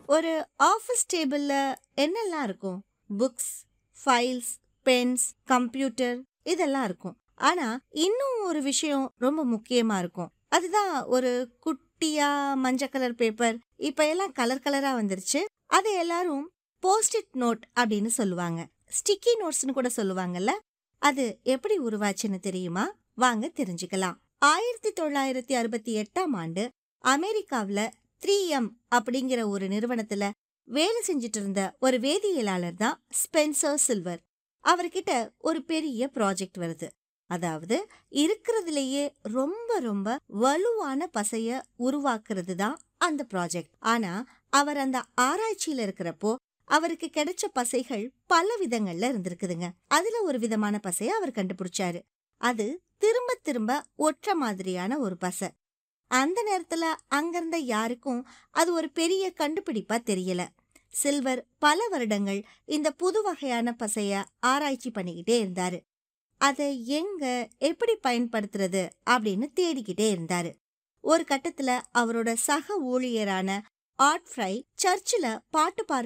ஒரு ஆஃபீஸ் டேபிள்ல என்னெல்லாம் இருக்கும் புக்ஸ் ஃபைல்ஸ் பென்ஸ் கம்ப்யூட்டர் இதெல்லாம் இருக்கும் ஆனா இன்னும் ஒரு விஷயம் ரொம்ப முக்கியமா இருக்கும் அதுதான் ஒரு குட்டியா மஞ்சள் கலர் பேப்பர் இப்ப எல்லாம் கலர் கலரா வந்துருச்சு அதை எல்லாரும் போஸ்டிட் நோட் அப்படின்னு சொல்லுவாங்க ஸ்டிக்கி நோட்ஸ்னு கூட சொல்லுவாங்கல்ல அது எப்படி உருவாச்சுன்னு தெரியுமா வாங்க தெரிஞ்சுக்கலாம் ஆயிரத்தி தொள்ளாயிரத்தி அறுபத்தி எட்டாம் ஆண்டு அமெரிக்காவுல த்ரீ எம் அப்படிங்கிற ஒரு நிறுவனத்துல வேலை செஞ்சுட்டு இருந்த ஒரு வேதியியலாளர் தான் ஸ்பென்சர் சில்வர் அவர்கிட்ட ஒரு பெரிய ப்ராஜெக்ட் வருது அதாவது இருக்கிறதுலயே ரொம்ப ரொம்ப வலுவான பசைய உருவாக்குறது தான் அந்த ப்ராஜெக்ட் ஆனா அவர் அந்த ஆராய்ச்சியில இருக்கிறப்போ அவருக்கு கிடைச்ச பசைகள் பல விதங்கள்ல இருந்திருக்குதுங்க அதுல ஒரு விதமான பசைய அவர் கண்டுபிடிச்சாரு அது திரும்ப திரும்ப ஒற்ற மாதிரியான ஒரு பசை அந்த நேரத்துல அங்கிருந்த யாருக்கும் அது ஒரு பெரிய கண்டுபிடிப்பா தெரியல சில்வர் பல வருடங்கள் இந்த புது வகையான பசைய ஆராய்ச்சி பண்ணிக்கிட்டே இருந்தாரு அதை எங்க எப்படி பயன்படுத்துறது அப்படின்னு தேடிக்கிட்டே இருந்தாரு ஒரு கட்டத்துல அவரோட சக ஊழியரான ஆர்ட் ஃப்ரை சர்ச்சில் பாட்டு பார்க்க